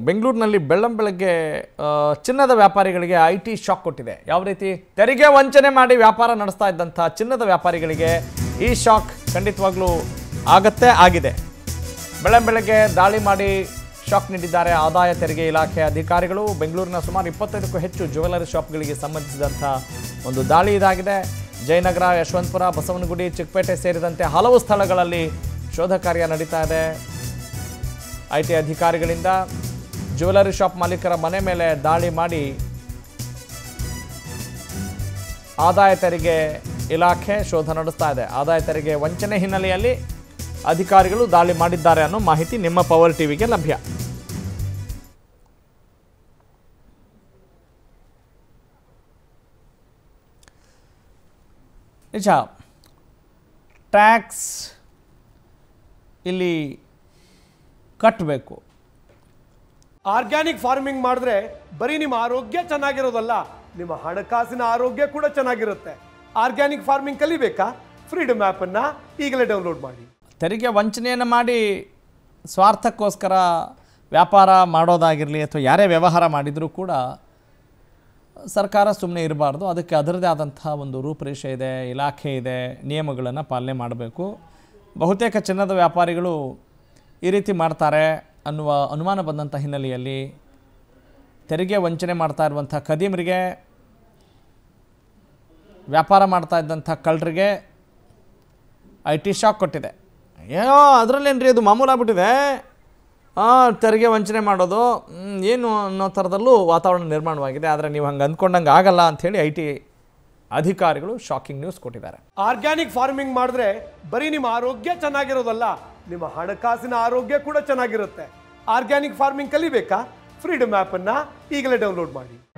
ಬೆಂಗಳೂರಿನಲ್ಲಿ ಬೆಳ್ಳಂ ಬೆಳಗ್ಗೆ ಆ, ಚಿನ್ನದ ವ್ಯಾಪಾರಿಗಳಿಗೆ ಐ ಟಿ ಶಾಕ್ ಕೊಟ್ಟಿದೆ ಯಾವ ರೀತಿ ತೆರಿಗೆ ವಂಚನೆ ಮಾಡಿ ವ್ಯಾಪಾರ ನಡೆಸ್ತಾ ಇದ್ದಂಥ ಚಿನ್ನದ ವ್ಯಾಪಾರಿಗಳಿಗೆ ಈ ಶಾಕ್ ಖಂಡಿತವಾಗ್ಲೂ ಆಗತ್ತೆ ಆಗಿದೆ ಬೆಳ್ಳಂ ಬೆಳಗ್ಗೆ ದಾಳಿ ಮಾಡಿ ಶಾಕ್ ನೀಡಿದ್ದಾರೆ ಆದಾಯ ತೆರಿಗೆ ಇಲಾಖೆ ಅಧಿಕಾರಿಗಳು ಬೆಂಗಳೂರಿನ ಸುಮಾರು ಇಪ್ಪತ್ತೈದಕ್ಕೂ ಹೆಚ್ಚು ಜ್ಯುವೆಲರಿ ಶಾಪ್ಗಳಿಗೆ ಸಂಬಂಧಿಸಿದಂಥ ಒಂದು ದಾಳಿ ಇದಾಗಿದೆ ಜಯನಗರ ಯಶವಂತಪುರ ಬಸವನಗುಡಿ ಚಿಕ್ಕಪೇಟೆ ಸೇರಿದಂತೆ ಹಲವು ಸ್ಥಳಗಳಲ್ಲಿ ಶೋಧ ಕಾರ್ಯ ನಡೀತಾ ಇದೆ ಐ ಟಿ ಅಧಿಕಾರಿಗಳಿಂದ ಜ್ಯುವೆಲರಿ ಶಾಪ್ ಮಾಲೀಕರ ಮನೆ ಮೇಲೆ ದಾಳಿ ಮಾಡಿ ಆದಾಯ ತೆರಿಗೆ ಇಲಾಖೆ ಶೋಧ ನಡೆಸ್ತಾ ಇದೆ ಆದಾಯ ತೆರಿಗೆ ವಂಚನೆ ಹಿನ್ನೆಲೆಯಲ್ಲಿ ಅಧಿಕಾರಿಗಳು ದಾಳಿ ಮಾಡಿದ್ದಾರೆ ಅನ್ನೋ ಮಾಹಿತಿ ನಿಮ್ಮ ಪವರ್ ಟಿವಿಗೆ ಲಭ್ಯ ನಿಜ ಟ್ಯಾಕ್ಸ್ ಇಲ್ಲಿ ಕಟ್ಟಬೇಕು ಆರ್ಗ್ಯಾನಿಕ್ ಫಾರ್ಮಿಂಗ್ ಮಾಡಿದ್ರೆ ಬರೀ ನಿಮ್ಮ ಆರೋಗ್ಯ ಚೆನ್ನಾಗಿರೋದಲ್ಲ ನಿಮ್ಮ ಹಣಕಾಸಿನ ಆರೋಗ್ಯ ಕೂಡ ಚೆನ್ನಾಗಿರುತ್ತೆ ಆರ್ಗ್ಯಾನಿಕ್ ಫಾರ್ಮಿಂಗ್ ಕಲಿಬೇಕಾ ಫ್ರೀಡಮ್ ಅನ್ನ ಈಗಲೇ ಡೌನ್ಲೋಡ್ ಮಾಡಿ ತೆರಿಗೆ ವಂಚನೆಯನ್ನು ಮಾಡಿ ಸ್ವಾರ್ಥಕ್ಕೋಸ್ಕರ ವ್ಯಾಪಾರ ಮಾಡೋದಾಗಿರಲಿ ಅಥವಾ ಯಾರೇ ವ್ಯವಹಾರ ಮಾಡಿದರೂ ಕೂಡ ಸರ್ಕಾರ ಸುಮ್ಮನೆ ಇರಬಾರ್ದು ಅದಕ್ಕೆ ಅದರದೇ ಆದಂಥ ಒಂದು ರೂಪರೇಷೆ ಇದೆ ಇಲಾಖೆ ಇದೆ ನಿಯಮಗಳನ್ನು ಪಾಲನೆ ಮಾಡಬೇಕು ಬಹುತೇಕ ಚಿನ್ನದ ವ್ಯಾಪಾರಿಗಳು ಈ ರೀತಿ ಮಾಡ್ತಾರೆ ಅನ್ನುವ ಅನುಮಾನ ಬಂದಂಥ ಹಿನ್ನೆಲೆಯಲ್ಲಿ ತೆರಿಗೆ ವಂಚನೆ ಮಾಡ್ತಾ ಇರುವಂಥ ಖದೀಮರಿಗೆ ವ್ಯಾಪಾರ ಮಾಡ್ತಾ ಇದ್ದಂಥ ಕಳ್ಳರಿಗೆ ಐ ಟಿ ಶಾಕ್ ಕೊಟ್ಟಿದೆ ಏನೋ ಅದರಲ್ಲೇನ್ರಿ ಅದು ಮಾಮೂಲಾಗ್ಬಿಟ್ಟಿದೆ ಹಾಂ ತೆರಿಗೆ ವಂಚನೆ ಮಾಡೋದು ಹ್ಮ್, ಏನು ಅನ್ನೋ ಥರದಲ್ಲೂ ವಾತಾವರಣ ನಿರ್ಮಾಣವಾಗಿದೆ ಆದರೆ ನೀವು ಹಂಗೆ ಅಂದ್ಕೊಂಡಂಗೆ ಆಗಲ್ಲ ಅಂಥೇಳಿ ಐ ಟಿ ಅಧಿಕಾರಿಗಳು ಶಾಕಿಂಗ್ ನ್ಯೂಸ್ ಕೊಟ್ಟಿದ್ದಾರೆ ಆರ್ಗ್ಯಾನಿಕ್ ಫಾರ್ಮಿಂಗ್ ಮಾಡಿದ್ರೆ ಬರೀ ನಿಮ್ಮ ಆರೋಗ್ಯ ಚೆನ್ನಾಗಿರೋದಲ್ಲ ನಿಮ್ಮ ಹಣಕಾಸಿನ ಆರೋಗ್ಯ ಕೂಡ ಚೆನ್ನಾಗಿರುತ್ತೆ ಆರ್ಗ್ಯಾನಿಕ್ ಫಾರ್ಮಿಂಗ್ ಕಲಿಬೇಕಾ ಫ್ರೀಡಮ್ ಅನ್ನ ಈಗಲೇ ಡೌನ್ಲೋಡ್ ಮಾಡಿ